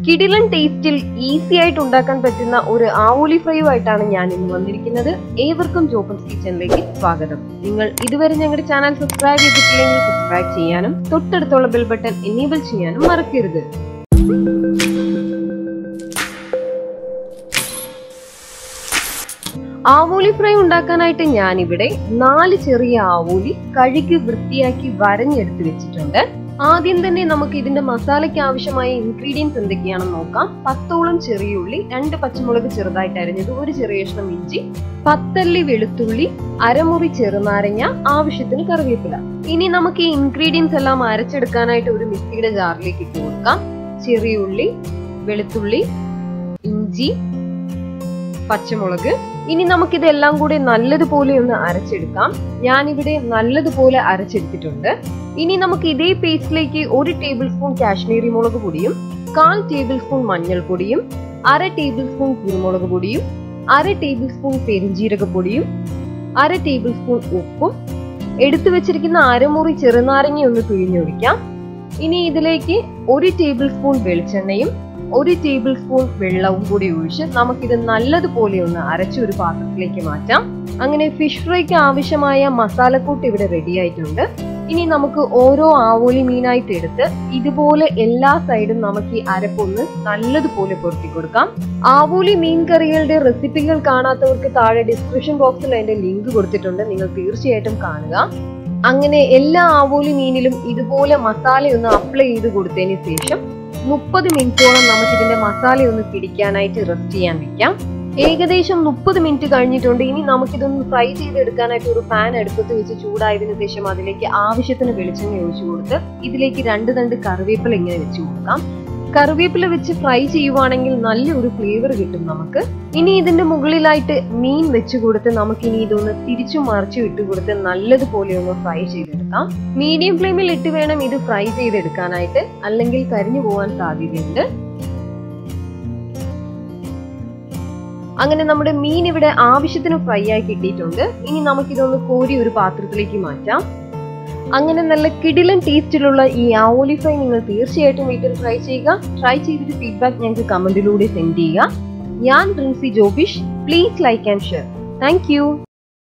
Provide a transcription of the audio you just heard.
കിടിലൻ ടേസ്റ്റിൽ ഈസി ആയിട്ട് ഉണ്ടാക്കാൻ പറ്റുന്ന ഒരു ആവൂലി ഫ്രൈയുമായിട്ടാണ് ഞാൻ ഇന്ന് വന്നിരിക്കുന്നത് ഏവർക്കും ജോപ്പൻസ് കിച്ചണിലേക്ക് സ്വാഗതം നിങ്ങൾ ഇതുവരെ ഞങ്ങളുടെ ചാനൽ സബ്സ്ക്രൈബ് ചെയ്തിട്ടില്ലെങ്കിൽ സബ്സ്ക്രൈബ് ചെയ്യാനും തൊട്ടടുത്തുള്ള ബെൽ ബട്ടൺ എനേബിൾ ചെയ്യാനും മറക്കരുത് ആവൂലി ഫ്രൈ ഉണ്ടാക്കാനായിട്ട് ഞാനിവിടെ നാല് ചെറിയ ആവൂലി കഴുകി വൃത്തിയാക്കി വരഞ്ഞെടുത്ത് വെച്ചിട്ടുണ്ട് ആദ്യം തന്നെ നമുക്ക് ഇതിന്റെ മസാലയ്ക്ക് ആവശ്യമായ ഇൻഗ്രീഡിയൻസ് എന്തൊക്കെയാണെന്ന് നോക്കാം പത്തോളം ചെറിയ ഉള്ളി രണ്ട് പച്ചമുളക് ചെറുതായിട്ട് അരിഞ്ഞത് ഒരു ചെറിയ കഷ്ണം ഇഞ്ചി പത്തല്ലി വെളുത്തുള്ളി അരമുറി ചെറുനാരങ്ങ ആവശ്യത്തിന് കറിവേപ്പില ഇനി നമുക്ക് ഈ ഇൻഗ്രീഡിയൻസ് എല്ലാം അരച്ചെടുക്കാനായിട്ട് ഒരു മിക്സിയുടെ ജാറിലേക്ക് ഇട്ട് കൊടുക്കാം ചെറിയ ഉള്ളി വെളുത്തുള്ളി ഇഞ്ചി പച്ചമുളക് ഇനി നമുക്കിതെല്ലാം കൂടി നല്ലതുപോലെ ഒന്ന് അരച്ചെടുക്കാം ഞാനിവിടെ നല്ലതുപോലെ അരച്ചെടുത്തിട്ടുണ്ട് ഇനി നമുക്ക് ഇതേ പേസ്റ്റിലേക്ക് ഒരു ടേബിൾ സ്പൂൺ കാശ്മീരി മുളക് പൊടിയും കാൽ ടേബിൾ സ്പൂൺ മഞ്ഞൾപ്പൊടിയും അര ടേബിൾ സ്പൂൺ കുരുമുളക് പൊടിയും അര ടേബിൾ സ്പൂൺ പെരിഞ്ജീരക പൊടിയും അര ടേബിൾ സ്പൂൺ ഉപ്പും എടുത്തു വെച്ചിരിക്കുന്ന അരമുറി ചെറുനാരങ്ങ ഒന്ന് പിഴിഞ്ഞൊഴിക്കാം ഇനി ഇതിലേക്ക് ഒരു ടേബിൾ സ്പൂൺ വെളിച്ചെണ്ണയും ഒരു ടേബിൾ സ്പൂൺ വെള്ളവും കൂടി ഒഴിച്ച് നമുക്കിത് നല്ലതുപോലെ ഒന്ന് അരച്ച ഒരു പാത്രത്തിലേക്ക് മാറ്റാം അങ്ങനെ ഫിഷ് ഫ്രൈക്ക് ആവശ്യമായ മസാലക്കൂട്ട് ഇവിടെ റെഡി ആയിട്ടുണ്ട് ഇനി നമുക്ക് ഓരോ ആവോലി മീനായിട്ട് എടുത്ത് ഇതുപോലെ എല്ലാ സൈഡും നമുക്ക് ഈ അരപ്പൊന്ന് നല്ലതുപോലെ പൊരുത്തി കൊടുക്കാം ആവോലി മീൻ കറികളുടെ റെസിപ്പികൾ കാണാത്തവർക്ക് താഴെ ഡിസ്ക്രിപ്ഷൻ ബോക്സിൽ അതിന്റെ ലിങ്ക് കൊടുത്തിട്ടുണ്ട് നിങ്ങൾ തീർച്ചയായിട്ടും കാണുക അങ്ങനെ എല്ലാ ആവോലി മീനിലും ഇതുപോലെ മസാല ഒന്ന് അപ്ലൈ ചെയ്ത് കൊടുത്തതിന് ശേഷം മുപ്പത് മിനിറ്റോളം നമുക്ക് ഇതിന്റെ മസാല ഒന്ന് പിടിക്കാനായിട്ട് റെസ്റ്റ് ചെയ്യാൻ വെക്കാം ഏകദേശം മുപ്പത് മിനിറ്റ് കഴിഞ്ഞിട്ടുണ്ട് ഇനി നമുക്കിതൊന്ന് ഫ്രൈ ചെയ്തെടുക്കാനായിട്ട് ഒരു പാൻ അടുപ്പത്ത് വെച്ച് ചൂടായതിനു ശേഷം അതിലേക്ക് ആവശ്യത്തിന് വെളിച്ചെണ്ണ ഒഴിച്ചു കൊടുത്ത് ഇതിലേക്ക് രണ്ട് തണ്ട് കറിവേപ്പില ഇങ്ങനെ വെച്ച് കൊടുക്കാം കറിവേപ്പില വെച്ച് ഫ്രൈ ചെയ്യുവാണെങ്കിൽ നല്ലൊരു ഫ്ലേവർ കിട്ടും നമുക്ക് ഇനി ഇതിന്റെ മുകളിലായിട്ട് മീൻ വെച്ച് കൊടുത്ത് നമുക്ക് ഇനി ഇതൊന്ന് തിരിച്ചു മറിച്ചു ഇട്ട് കൊടുത്ത് നല്ലതുപോലെ ഒന്ന് ഫ്രൈ ചെയ്തെടുക്കാം മീഡിയം ഫ്ലെയിമിൽ ഇട്ട് വേണം ഇത് ഫ്രൈ ചെയ്തെടുക്കാനായിട്ട് അല്ലെങ്കിൽ കരിഞ്ഞു പോകാൻ സാധ്യതയുണ്ട് അങ്ങനെ നമ്മുടെ മീൻ ഇവിടെ ആവശ്യത്തിന് ഫ്രൈ ആയി കിട്ടിയിട്ടുണ്ട് ഇനി നമുക്കിതൊന്ന് കോരി ഒരു പാത്രത്തിലേക്ക് മാറ്റാം അങ്ങനെ നല്ല കിടിലൻ ടേസ്റ്റിലുള്ള ഈ ആവോലി ഫ്രൈ നിങ്ങൾ തീർച്ചയായിട്ടും വീട്ടിൽ ട്രൈ ചെയ്യുക ട്രൈ ചെയ്തിട്ട് ഫീഡ്ബാക്ക് ഞങ്ങൾക്ക് കമന്റിലൂടെ സെൻഡ് ചെയ്യുക ഞാൻ Princy Jobish please like and share thank